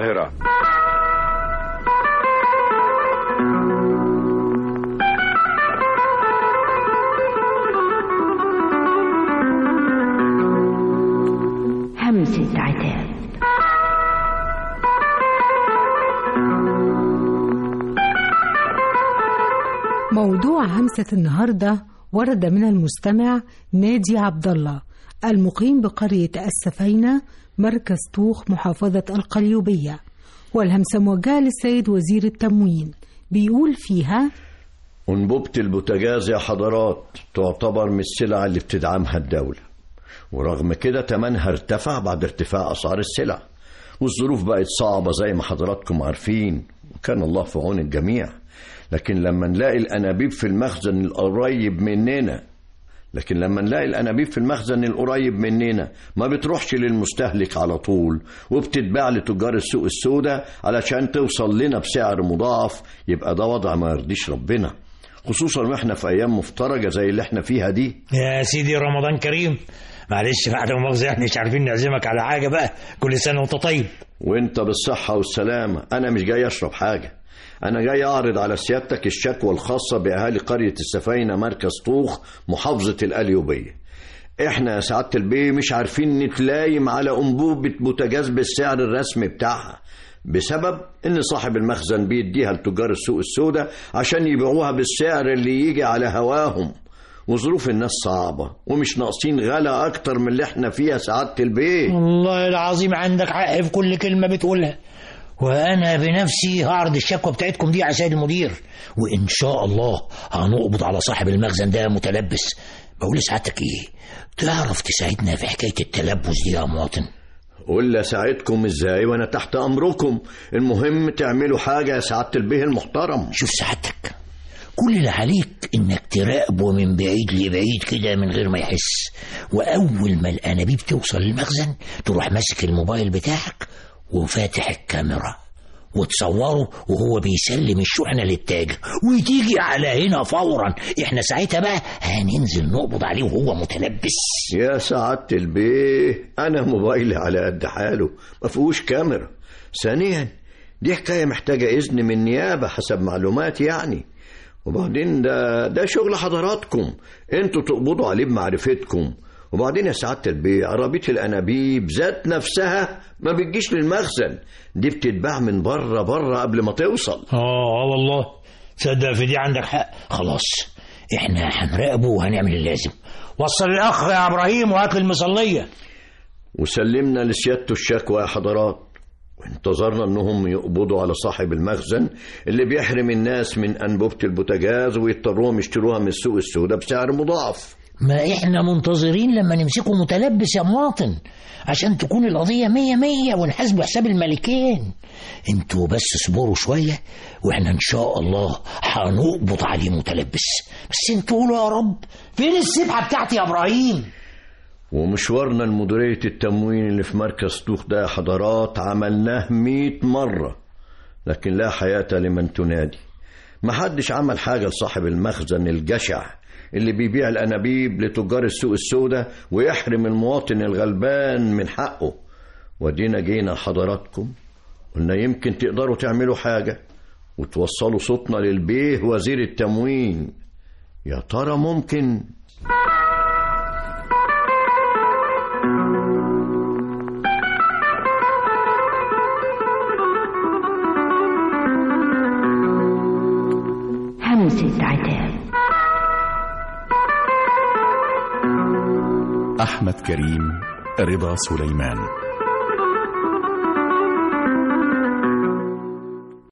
القاهرة همسة عتاب موضوع همسة النهاردة ورد من المستمع نادي عبد الله المقيم بقرية السفينة مركز طوخ محافظة القليوبية والهمسة موجهة للسيد وزير التموين بيقول فيها أنبوبة البوتاجاز يا حضرات تعتبر من السلع اللي بتدعمها الدولة ورغم كده تمنها ارتفع بعد ارتفاع أسعار السلع والظروف بقت صعبة زي ما حضراتكم عارفين وكان الله في عون الجميع لكن لما نلاقي الأنابيب في المخزن القريب مننا لكن لما نلاقي الأنابيب في المخزن القريب مننا ما بتروحش للمستهلك على طول وبتتباع لتجار السوق السوداء علشان توصل لنا بسعر مضاعف يبقى ده وضع ما يرضيش ربنا خصوصا واحنا في ايام مفترجه زي اللي احنا فيها دي يا سيدي رمضان كريم معلش بعد مؤاخذة احنا مش عارفين نعزمك على حاجة بقى كل سنة وانت طيب وانت بالصحه والسلامه انا مش جاي اشرب حاجه انا جاي اعرض على سيادتك الشكوى الخاصه باهالي قريه السفينه مركز طوخ محافظه القليوبيه احنا يا سعاده البيه مش عارفين نتلايم على انبوبه بوتاجاز بالسعر الرسمي بتاعها بسبب ان صاحب المخزن بيديها لتجار السوق السوداء عشان يبيعوها بالسعر اللي يجي على هواهم وظروف الناس صعبة ومش ناقصين غلا أكتر من اللي احنا فيها سعادة البيه والله العظيم عندك حق في كل كلمة بتقولها وأنا بنفسي هعرض الشكوى بتاعتكم دي على سيد المدير وإن شاء الله هنقبض على صاحب المخزن ده متلبس بقول لسعادتك إيه تعرف تساعدنا في حكاية التلبس دي يا مواطن قول اساعدكم ازاي وانا تحت امركم المهم تعملوا حاجة يا سعادة البيه المحترم شوف سعادتك كل اللي عليك انك تراقبه من بعيد لبعيد كده من غير ما يحس واول ما الانابيب توصل للمخزن تروح ماسك الموبايل بتاعك وفاتح الكاميرا وتصوره وهو بيسلم الشحنة للتاجر وتيجي على هنا فورا احنا ساعتها بقى هننزل نقبض عليه وهو متلبس يا سعادة البيه أنا موبايلي على قد حاله ما فيهوش كاميرا ثانيا دي حكاية محتاجة إذن من النيابة حسب معلوماتي يعني وبعدين ده ده شغل حضراتكم انتوا تقبضوا عليه بمعرفتكم وبعدين يا سعادة البيه عربية الأنابيب ذات نفسها ما بتجيش للمخزن دي بتتباع من بره بره قبل ما توصل اه اه والله تصدق في دي عندك حق خلاص احنا هنراقبه وهنعمل اللازم وصل الاخ يا ابراهيم وهات لي المصليه وسلمنا لسيادته الشكوى يا حضرات وانتظرنا انهم يقبضوا على صاحب المخزن اللي بيحرم الناس من انبوبة البوتاجاز ويضطروهم يشتروها من السوق السوداء بسعر مضاعف ما احنا منتظرين لما نمسكه متلبس يا مواطن عشان تكون القضية مية مية ونحاسبه حساب الملكين انتوا بس اصبروا شوية واحنا ان شاء الله هنقبض عليه متلبس بس انتوا قولوا يا رب فين السبحة بتاعتي يا ابراهيم ومشوارنا لمديرية التموين اللي في مركز طوخ ده يا حضرات عملناه مئة مرة لكن لا حياة لمن تنادي محدش عمل حاجة لصاحب المخزن الجشع اللي بيبيع الأنابيب لتجار السوق السوداء ويحرم المواطن الغلبان من حقه ودينا جينا حضراتكم قلنا يمكن تقدروا تعملوا حاجة وتوصلوا صوتنا للبيه وزير التموين يا ترى ممكن همسة عتاب أحمد كريم رضا سليمان